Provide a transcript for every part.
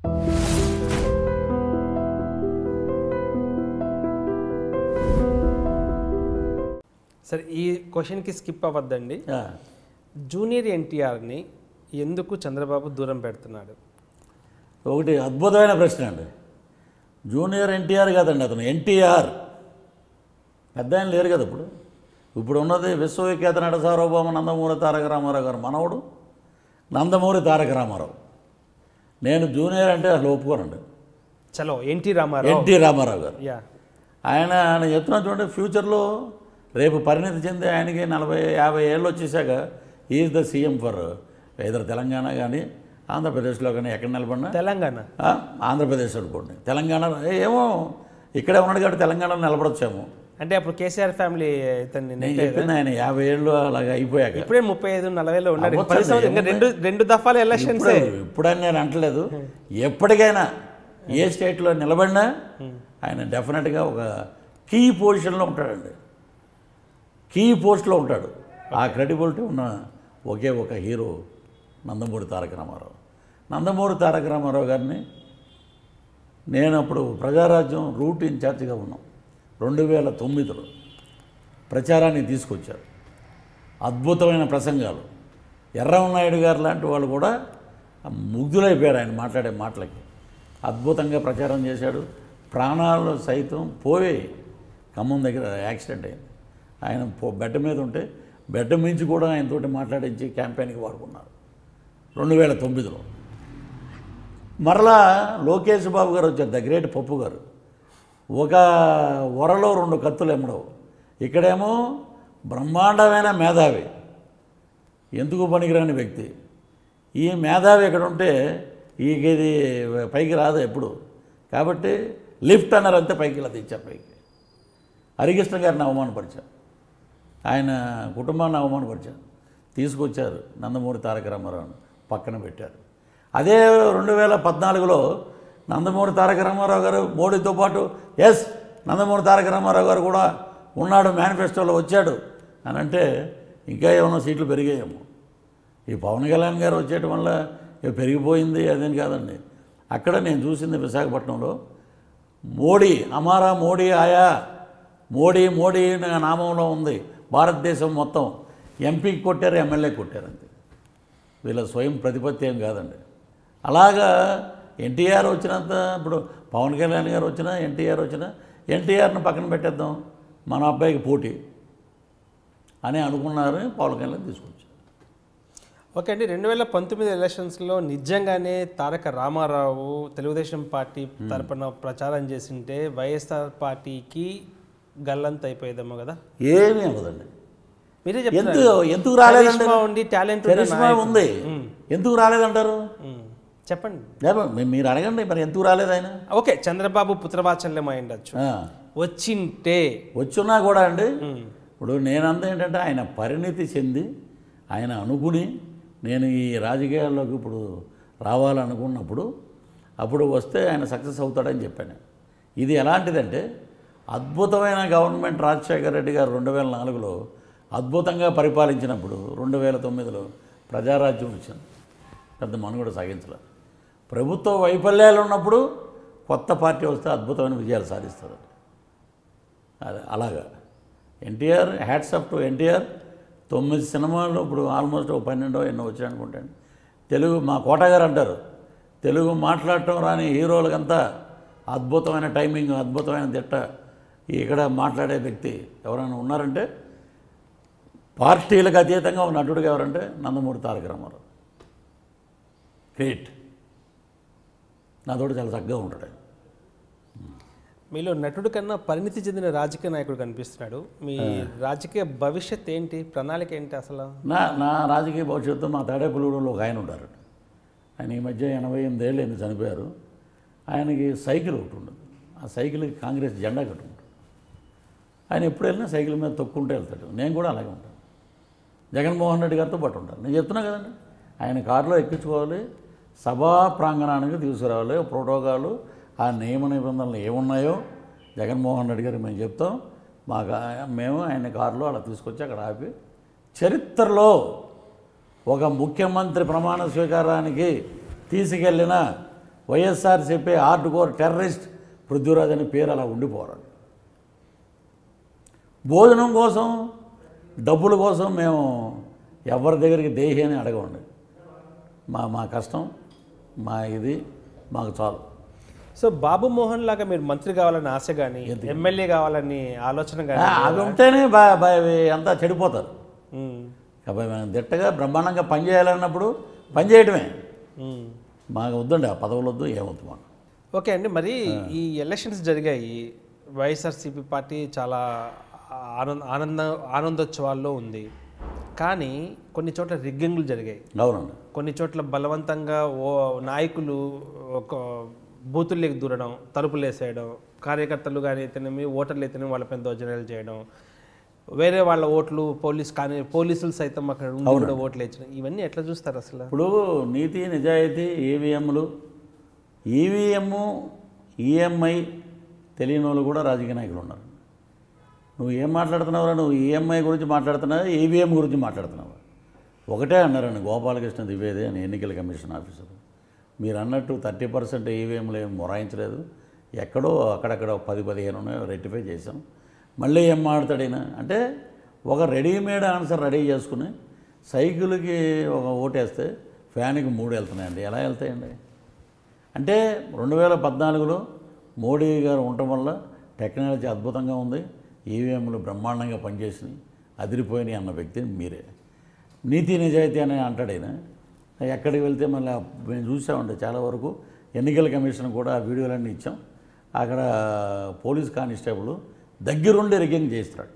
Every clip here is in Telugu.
సరే ఈ క్వశ్చన్కి స్కిప్ అవ్వద్దండి ఆ, జూనియర్ ఎన్టీఆర్ని ఎందుకు చంద్రబాబు దూరం పెడుతున్నాడు ఒకటి అద్భుతమైన ప్రశ్న అండి జూనియర్ ఎన్టీఆర్ కాదండి అతను ఎన్టీఆర్ పెద్ద ఆయన లేరు కదా ఇప్పుడు ఇప్పుడు ఉన్నది విశ్వవిఖ్యాత నట సార్వభౌమ నందమూరి తారక రామారావు గారు మనవడు నందమూరి తారక రామారావు నేను జూనియర్ అంటే అసలు ఒప్పుకోనండి చలో ఎన్టీ రామారావు ఎన్టీ రామారావు గారు యా ఆయన ఆయన చెప్తున్నా చూడండి ఫ్యూచర్లో రేపు పరిణితి చెంది ఆయనకి నలభై యాభై ఏళ్ళు వచ్చేసాక ఈజ్ ద సీఎం ఫర్ ఇద్దరు తెలంగాణ కానీ ఆంధ్రప్రదేశ్లో కానీ ఎక్కడ నిలబడినా తెలంగాణ ఆ, ఆంధ్రప్రదేశ్ అనుకోండి తెలంగాణ ఏ- ఏమో ఇక్కడే ఉన్నాడు కాబట్టి తెలంగాణలో నిలబడొచ్చాము అంటే అప్పుడు కేసీఆర్ ఫ్యామిలీ ఇతన్ని నేను చెప్పింది ఆయన యాభై ఏళ్ళు అలాగ అయిపోయాక ఇప్పుడే ముప్పై ఐదు నలభైలో ఉన్నాడు అవ్వచ్చండి, పది సంవత్సరాలు ఇంకా రెండు రెండు దఫాలు ఎలక్షన్స్ ఇప్పుడు ఇప్పుడని నేను అంటలేదు ఎప్పటికైనా ఏ స్టేట్లో నిలబడినా ఆయన డెఫినెట్గా ఒక కీ పొజిషన్లో ఉంటాడండి కీ పోస్ట్లో ఉంటాడు ఆ క్రెడిబిలిటీ ఉన్న ఒకే ఒక హీరో నందమూరి తారక రామారావు నందమూరి తారక రామారావు గారిని నేను అప్పుడు ప్రజారాజ్యం రూట్ ఇన్ఛార్జిగా ఉన్నాం రెండు వేల తొమ్మిదిలో ప్రచారానికి తీసుకొచ్చారు అద్భుతమైన ప్రసంగాలు ఎర్రమనాయుడు గారు లాంటి వాళ్ళు కూడా ముగ్ధులైపోయారు ఆయన మాట్లాడే మాటలకి అద్భుతంగా ప్రచారం చేశాడు ప్రాణాలు సైతం పోయాయి ఖమ్మం దగ్గర యాక్సిడెంట్ అయింది ఆయన పో బెడ్ మీద ఉంటే బెడ్ మించి కూడా ఆయనతోటి మాట్లాడించి క్యాంపెయిన్కి వాడుకున్నారు రెండు వేల తొమ్మిదిలో మరలా లోకేష్ బాబు గారు వచ్చారు ద గ్రేట్ పప్పు గారు ఒక వరలో రెండు కత్తులు ఎమ్మడవు ఇక్కడేమో బ్రహ్మాండమైన మేధావి ఎందుకు పనికిరాని వ్యక్తి ఈ మేధావి ఇక్కడ ఉంటే ఈక ఇది పైకి రాదు ఎప్పుడు కాబట్టి లిఫ్ట్ అన్నారు అంతే పైకి ఇలా తెచ్చారు పైకి హరికృష్ణ గారిని అవమానపరిచారు ఆయన కుటుంబాన్ని అవమానపరిచారు తీసుకొచ్చారు నందమూరి తారక రామారావుని పక్కన పెట్టారు అదే రెండు వేల పద్నాలుగులో నందమూరి తారక రామారావు గారు మోడీతో పాటు ఎస్ నందమూరి తారక రామారావు గారు కూడా ఉన్నాడు మేనిఫెస్టోలో వచ్చాడు అని అంటే ఇంకా ఏమైనా సీట్లు పెరిగాయేమో ఈ పవన్ కళ్యాణ్ గారు వచ్చేయటం వల్ల ఇక పెరిగిపోయింది అదేని కాదండి అక్కడ నేను చూసింది విశాఖపట్నంలో మోడీ అమారా మోడీ ఆయా మోడీ మోడీ అనే నామంలో ఉంది భారతదేశం మొత్తం ఎంపీకి కొట్టారు ఎమ్మెల్యేకి కొట్టారు అంతే వీళ్ళ స్వయం ప్రతిపత్తి ఏం కాదండి అలాగా ఎన్టీఆర్ వచ్చినంత ఇప్పుడు పవన్ కళ్యాణ్ గారు వచ్చినా ఎన్టీఆర్ వచ్చినా ఎన్టీఆర్ని పక్కన పెట్టేద్దాం మన అబ్బాయికి పోటీ అని అనుకున్నారు పవన్ కళ్యాణ్ తీసుకొచ్చారు ఓకే అండి రెండు వేల పంతొమ్మిది ఎలక్షన్స్లో నిజంగానే తారక రామారావు తెలుగుదేశం పార్టీ తరపున ప్రచారం చేసింటే వైఎస్ఆర్ పార్టీకి గల్లంత అయిపోయేదేమో కదా ఏమీ అవ్వదండి మీరే ఎందుకు చెప్తున్నారు ఎందుకు రాలేదండి కరిష్మా ఉండి టాలెంట్ కరిష్మా ఉంది ఎందుకు రాలేదంటారు చెప్పండి లేకపోతే మీ- మీరు అడగండి మరి ఎందుకు రాలేదు ఆయన ఓకే చంద్రబాబు పుత్రవాచల్యం అయి ఉండొచ్చు ఆ, వచ్చింటే వచ్చున్నా కూడా అండి ఉమ్, ఇప్పుడు నేనంతా ఏంటంటే ఆయన పరిణితి చెంది ఆయన అనుకుని నేను ఈ రాజకీయాల్లోకి ఇప్పుడు రావాలనుకున్నప్పుడు అప్పుడు వస్తే ఆయన సక్సెస్ అవుతాడని చెప్పాను ఇది ఎలాంటిదంటే అద్భుతమైన గవర్నమెంట్ రాజశేఖర రెడ్డి గారు రెండు వేల నాలుగులో అద్భుతంగా పరిపాలించినప్పుడు రెండు వేల తొమ్మిదిలో ప్రజారాజ్యం వచ్చింది పెద్ద మనుగడ సాగించలేదు ప్రభుత్వ వైఫల్యాలు ఉన్నప్పుడు కొత్త పార్టీ వస్తే అద్భుతమైన విజయాలు సాధిస్తుంది అదే అలాగా NTR hats off to NTR తొమ్మిది సినిమాలు ఇప్పుడు ఆల్మోస్ట్ ఒక పన్నెండో ఎన్నో వచ్చాయి అనుకుంటాను తెలుగు మా కోట గారు అంటారు తెలుగు మాట్లాడటం రాని హీరోలకంతా అద్భుతమైన టైమింగ్ అద్భుతమైన దిట్ట ఇక్కడ మాట్లాడే వ్యక్తి ఎవరైనా ఉన్నారంటే పార్టీలకు అతీతంగా ఉన్న నటుడుగా ఎవరంటే నందమూరి తారక రామారావు గ్రేట్ నాతోటి చాలా చక్కగా ఉంటాడు ఆయన. మీలో నటుడు కన్నా పరిణితి చెందిన రాజకీయ నాయకుడు కనిపిస్తున్నాడు మీ రాజకీయ భవిష్యత్ ఏంటి ప్రణాళిక ఏంటి అసలు నా నా రాజకీయ భవిష్యత్తు మా తాడేపల్లిగూడెంలో ఒక ఆయన ఉంటారు ఆయన ఈ మధ్య ఎనభై ఎనిమిది ఏళ్ళు ఎన్ని చనిపోయారు ఆయనకి సైకిల్ ఒకటి ఉండదు ఆ సైకిల్కి కాంగ్రెస్ జెండా కట్టుకుంటాడు ఆయన ఎప్పుడు వెళ్ళినా సైకిల్ మీద తొక్కుంటూ వెళ్తాడు నేను కూడా అలాగే ఉంటాను జగన్మోహన్ రెడ్డి గారితో పాటు ఉంటాను నేను చెప్తున్నా కదండి ఆయన కారులో ఎక్కించుకోవాలి సభా ప్రాంగణానికి తీసుకురావాలి ప్రోటోకాలు ఆ నియమ నిబంధనలు ఏమున్నాయో జగన్మోహన్ రెడ్డి గారికి మేము చెప్తాం మాకు ఆ- మేము ఆయన కారులో అలా తీసుకొచ్చి అక్కడ ఆపి చరిత్రలో ఒక ముఖ్యమంత్రి ప్రమాణ స్వీకారానికి తీసుకెళ్ళిన YSRCP hard core terrorist Prithviraj అనే పేరు అలా ఉండిపోరాడు భోజనం కోసం డబ్బుల కోసం మేము ఎవరి దగ్గరికి దేహి అని అడగండి మా మా కష్టం మా ఇది మాకు చాలు సో బాబు మోహన్ లాగా మీరు మంత్రి కావాలని ఆశ కానీ ఎమ్మెల్యే కావాలని ఆలోచన ఆ, కానీ అది ఉంటేనే బా బా అంతా చెడిపోతారు కాబట్టి మనం దిట్టగా బ్రహ్మాండంగా పని చేయాలన్నప్పుడు పని చేయడమే మాకు వద్దండి ఆ పదవులు వద్దు ఏమొద్దు మాకు ఓకే అండి మరి ఈ ఎలక్షన్స్ జరిగాయి వైఎస్ఆర్సీపీ పార్టీ చాలా ఆనంద ఆనంద ఆనందోత్సవాల్లో ఉంది కానీ కొన్ని చోట్ల రిగ్గింగ్లు జరిగాయి అవునండి కొన్ని చోట్ల బలవంతంగా ఓ నాయకులు ఒక బూతుల్లోకి దూరడం తలుపులు వేసేయడం కార్యకర్తలు కానీ అయితేనేమి ఓటర్లు అయితేనేమి వాళ్ళపైన దౌర్జన్యాలు చేయడం వేరే వాళ్ళ ఓట్లు పోలీస్ కానీ పోలీసులు సైతం అక్కడ ఉండి కూడా ఓట్లు వేయడం ఇవన్నీ ఎట్లా చూస్తారు అసలు ఇప్పుడు నీతి నిజాయితీ ఈవీఎంలు ఈవీఎం ఈఎంఐ తెలియని వాళ్ళు కూడా రాజకీయ నాయకులు ఉన్నారు నువ్వు ఏం మాట్లాడుతున్నావురా నువ్వు ఈఎంఐ గురించి మాట్లాడుతున్నావా ఈవీఎం గురించి మాట్లాడుతున్నావా ఒకటే అన్నారండి గోపాలకృష్ణ ద్వివేది అని ఎన్నికల కమిషన్ ఆఫీసర్ మీరు అన్నట్టు థర్టీ పర్సెంట్ ఈవీఎంలు ఏం మొరాయించలేదు ఎక్కడో అక్కడక్కడ పది పదిహేను ఉన్నాయో రెక్టిఫై చేసాం మళ్ళీ ఏం మాట్లాడతాడు ఈయన అంటే ఒక రెడీమేడ్ ఆన్సర్ రెడీ చేసుకుని సైకిల్కి ఒక ఓటేస్తే ఫ్యాన్కి మూడు వెళ్తున్నాయండి ఎలా వెళ్తాయండి అంటే రెండు వేల పద్నాలుగులో మోడీ గారు ఉండటం వల్ల టెక్నాలజీ అద్భుతంగా ఉంది ఈవీఎంలు బ్రహ్మాండంగా పనిచేసినాయి అదిరిపోయినాయి అన్న వ్యక్తి మీరే నీతి నిజాయితీ అని అంటాడు ఆయన ఎక్కడికి వెళ్తే మళ్ళీ మేము చూసామండి చాలా వరకు ఎన్నికల కమిషన్ కూడా ఆ వీడియోలన్నీ ఇచ్చాం అక్కడ పోలీస్ కానిస్టేబుల్ దగ్గరుండి రిగ్గింగ్ చేస్తాడు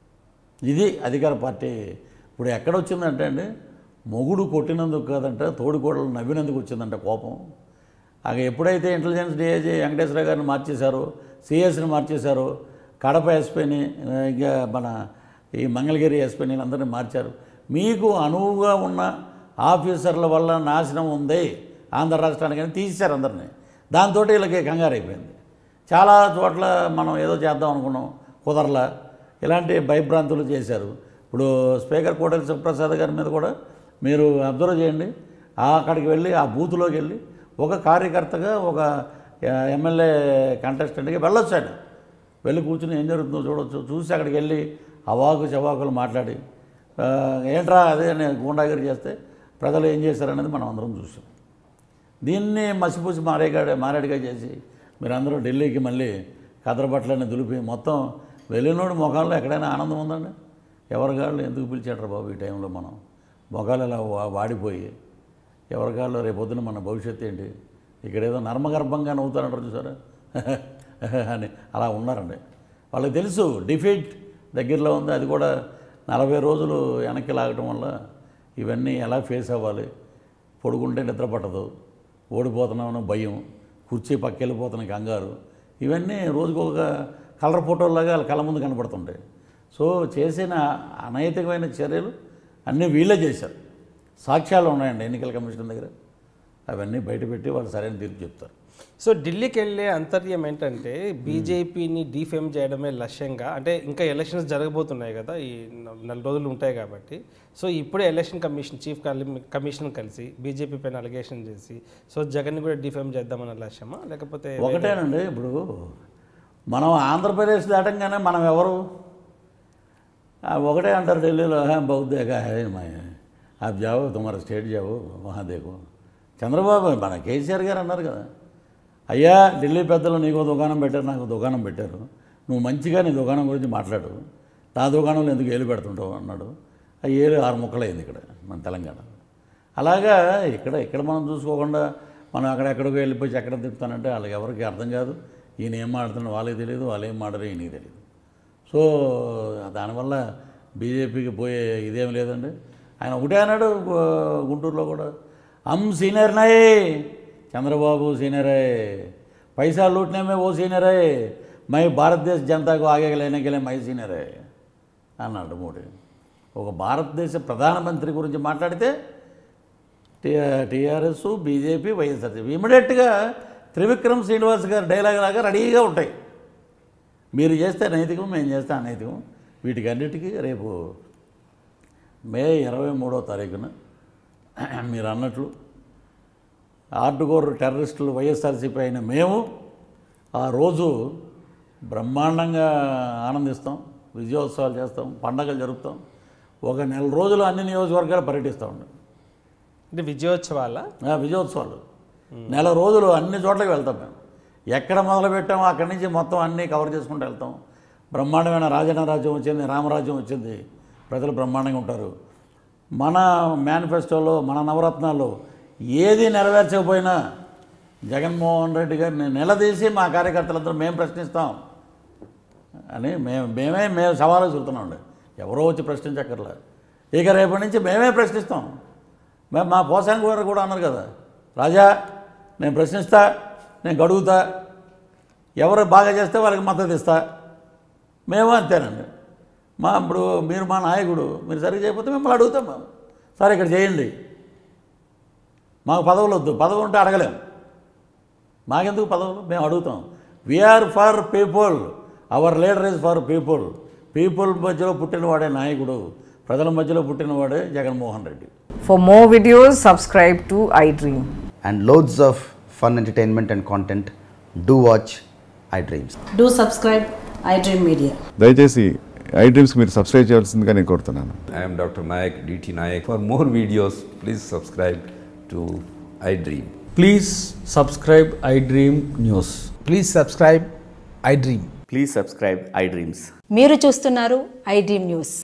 ఇది అధికార పార్టీ ఇప్పుడు ఎక్కడ వచ్చిందంటే అండి మొగుడు కొట్టినందుకు కాదంట తోడికోడలు నవ్వినందుకు వచ్చిందంట కోపం అక్కడ ఎప్పుడైతే ఇంటెలిజెన్స్ డిఐజీ వెంకటేశ్వర గారిని మార్చేశారో సిఎస్ని మార్చేశారో కడప ఎస్పీని ఇంకా మన ఈ మంగళగిరి ఎస్పీని అందరినీ మార్చారు మీకు అనువుగా ఉన్న ఆఫీసర్ల వల్ల నాశనం ఉంది ఆంధ్ర రాష్ట్రానికి అని తీసేశారు అందరినీ దాంతో వీళ్ళకి కంగారు అయిపోయింది చాలా చోట్ల మనం ఏదో చేద్దాం అనుకున్నాం కుదరలా ఇలాంటి భయభ్రాంతులు చేశారు ఇప్పుడు స్పీకర్ కోటలి సుప్రసాద్ గారి మీద కూడా మీరు అబ్జర్వ్ చేయండి ఆ అక్కడికి వెళ్ళి ఆ బూత్లోకి వెళ్ళి ఒక కార్యకర్తగా ఒక ఎమ్మెల్యే కంటెస్టెంట్గా వెళ్ళొచ్చు ఆయన వెళ్ళి కూర్చుని ఏం జరుగుతుందో చూడొచ్చు చూసి అక్కడికి వెళ్ళి అవాకు చవాకులు మాట్లాడి ఆ, ఏంట్రా అదే అని గూండాగిరి చేస్తే ప్రజలు ఏం చేశారనేది మనం అందరం చూసాం దీన్ని మసిపూసి మారేగాడ మారేడుగా చేసి మీరందరూ ఢిల్లీకి మళ్ళీ కదరబట్టలని దులిపి మొత్తం వెళ్ళినోడు ముఖాల్లో ఎక్కడైనా ఆనందం ఉందండి ఎవరిగాళ్ళు ఎందుకు పిలిచాడ్రా బాబు ఈ టైంలో మనం ముఖాలు ఇలా వా- వాడిపోయి ఎవరిగాళ్ళు రేపొద్దున మన భవిష్యత్తు ఏంటి ఇక్కడ ఏదో నర్మగర్భంగా నవ్వుతారంటారు చూసారా అని అలా ఉన్నారండి వాళ్ళకి తెలుసు డిఫీట్ దగ్గరలో ఉంది అది కూడా నలభై రోజులు వెనక్కి లాగటం వల్ల ఇవన్నీ ఎలా ఫేస్ అవ్వాలి పడుకుంటే నిద్ర పట్టదు ఓడిపోతున్నామని భయం కుర్చీ పక్కెళ్ళిపోతున్న కంగారు ఇవన్నీ రోజుకొక కలర్ ఫోటోలాగా వాళ్ళ కళ్ళ ముందు కనపడుతుంటాయి సో చేసిన అనైతికమైన చర్యలు అన్నీ వీళ్ళే చేశారు సాక్ష్యాలు ఉన్నాయండి ఎన్నికల కమిషన్ దగ్గర అవన్నీ బయటపెట్టి వాళ్ళు సరైన తీర్పు చెప్తారు సో ఢిల్లీకి వెళ్ళే అంతర్యం ఏంటంటే బీజేపీని డిఫేమ్ చేయడమే లక్ష్యంగా అంటే ఇంకా ఎలక్షన్స్ జరగబోతున్నాయి కదా ఈ న- నెల రోజులు ఉంటాయి కాబట్టి సో ఇప్పుడే ఎలక్షన్ కమిషన్ చీఫ్ కమిషన్ కలిసి బీజేపీ పైన అలిగేషన్ చేసి సో జగన్ని కూడా డిఫేమ్ చేద్దామన్న లక్ష్యమా లేకపోతే ఒకటేనండి ఇప్పుడు మనం ఆంధ్రప్రదేశ్ దాటంగానే మనం ఎవరు ఆ ఒకటే అంటారు ఢిల్లీలో "హే, బౌద్ధ దేగా హే మై ఆప్ జావో తుమారా స్టేట్ జావో వహా దేకో చంద్రబాబు మన కేసీఆర్ గారు అన్నారు కదా అయ్యా ఢిల్లీ పెద్దలు నీకు దుకాణం పెట్టారు నాకు దుకాణం పెట్టారు నువ్వు మంచిగా నీ దుకాణం గురించి మాట్లాడు నా దుకాణంలో ఎందుకు ఏలు పెడుతుంటావు అన్నాడు ఆ ఏలు ఆరు ముక్కలైంది ఇక్కడ మన తెలంగాణ అలాగా ఇక్కడ ఇక్కడ మనం చూసుకోకుండా మనం అక్కడెక్కడికో వెళ్ళిపోయి చక్రం తిప్పుతానంటే వాళ్ళకి ఎవరికి అర్థం కాదు ఈయన ఏం మాడుతున్నాడు వాళ్ళకి తెలియదు వాళ్ళు ఏం మాడరు ఈయనకి తెలియదు సో దానివల్ల బీజేపీకి పోయే ఇదేం లేదండి ఆయన ఒకటే అన్నాడు గు- గుంటూరులో కూడా అమ్ సీనియర్ నాయ్ చంద్రబాబు సీనియరే పైసా లూटने में वो సీనియర్ है मैं భారతదేశ జనతాకు ఆగే లేనే గెలే మై సీనియరే అన్నాడు మోడీ ఒక భారతదేశ ప్రధానమంత్రి గురించి మాట్లాడితే టీఆర్ఎస్ బీజేపీ వైఎస్ఆర్సీపీ ఇమీడియట్గా త్రివిక్రమ్ శ్రీనివాస్ గారి డైలాగ్ లాగా రెడీగా ఉంటాయి మీరు చేస్తే నైతికం మేము చేస్తే అనైతికం వీటికి అన్నిటికీ రేపు మే ఇరవై మూడో తారీఖున మీరు అన్నట్లు ఆర్డుకోర్ టెర్రరిస్టులు వైఎస్ఆర్సీపీ అయిన మేము ఆ రోజు బ్రహ్మాండంగా ఆనందిస్తాం విజయోత్సవాలు చేస్తాం పండగలు జరుపుతాం ఒక నెల రోజులు అన్ని నియోజకవర్గాలు పర్యటిస్తూ ఉంటాం అంటే విజయోత్సవాల ఆ, విజయోత్సవాలు నెల రోజులు అన్ని చోట్లకి వెళ్తాం మేము ఎక్కడ మొదలు పెట్టామో అక్కడి నుంచి మొత్తం అన్నీ కవర్ చేసుకుంటూ వెళ్తాం బ్రహ్మాండమైన రాజన్న రాజ్యం వచ్చింది రామరాజ్యం వచ్చింది ప్రజలు బ్రహ్మాండంగా ఉంటారు మన మేనిఫెస్టోలో మన నవరత్నాల్లో ఏది నెరవేర్చకపోయినా జగన్మోహన్ రెడ్డి గారిని నిలదీసి మా కార్యకర్తలందరూ మేము ప్రశ్నిస్తాం అని మేము మేమే మేము సవాలు చూస్తున్నాం ఎవరో వచ్చి ప్రశ్నించక్కర్లే ఇక రేపటి నుంచి మేమే ప్రశ్నిస్తాం మేము మా పోసాంగ్ గారు కూడా అన్నారు కదా రాజా నేను ప్రశ్నిస్తా నేను గడుగుతా ఎవరు బాగా చేస్తే వాళ్ళకి మద్దతు ఇస్తా మేము అంతేనండి మా ఇప్పుడు మీరు మా నాయకుడు మీరు సరిగ్గా చేయకపోతే మిమ్మల్ని అడుగుతాం మేము సరే ఇక్కడ చేయండి మాకు పదవులు వద్దు పదవి ఉంటే అడగలేం మాకెందుకు పదవులు మేము అడుగుతాం we are for people our leader is for people people మధ్యలో పుట్టినవాడే నాయకుడు ప్రజల మధ్యలో పుట్టినవాడే Jaganmohan Reddy For more videos, subscribe to iDream. and loads of fun entertainment and content, do watch iDreams. Do subscribe iDream Media. దయచేసి ఐ డ్రీమ్స్కి మీరు సబ్స్క్రైబ్ చేయాల్సిందిగా నేను కోరుతున్నాను I am Dr. Nayak, DT Nayak. For more videos, please subscribe to iDream. Please subscribe iDream News. Please subscribe iDream. Please subscribe iDreams. మీరు చూస్తున్నారు iDream న్యూస్